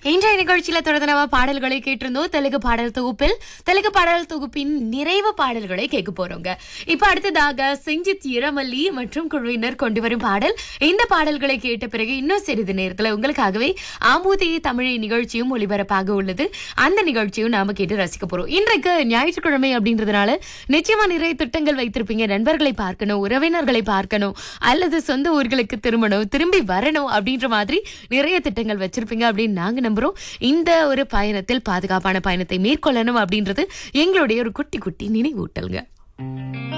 இன்றைய நிகழ்ச்சியில தொடர்ந்து நம்ம பாடல்களை கேட்டிருந்தோம் தெலுங்கு பாடல் தொகுப்பில் தெலுங்கு பாடல் தொகுப்பின் நிறைவு பாடல்களை கேட்க போறோங்க இப்ப அடுத்ததாக செஞ்சித் இரமல்லி மற்றும் குழுவினர் கொண்டு வரும் பாடல் இந்த பாடல்களை கேட்ட பிறகு இன்னும் சிறிது நேரத்துல உங்களுக்காகவே ஆமூதி தமிழை நிகழ்ச்சியும் ஒளிபரப்பாக உள்ளது அந்த நிகழ்ச்சியும் நாம கேட்டு ரசிக்க போறோம் இன்றைக்கு ஞாயிற்றுக்கிழமை அப்படின்றதுனால நிச்சயமா நிறைய திட்டங்கள் வைத்திருப்பீங்க நண்பர்களை பார்க்கணும் உறவினர்களை பார்க்கணும் அல்லது சொந்த ஊர்களுக்கு திரும்பணும் திரும்பி வரணும் அப்படின்ற மாதிரி நிறைய திட்டங்கள் வச்சிருப்பீங்க அப்படின்னு நாங்க நம்புறோம் இந்த ஒரு பயணத்தில் பாதுகாப்பான பயணத்தை மேற்கொள்ளணும் அப்படின்றது எங்களுடைய ஒரு குட்டி குட்டி நினைவூட்டல்ங்க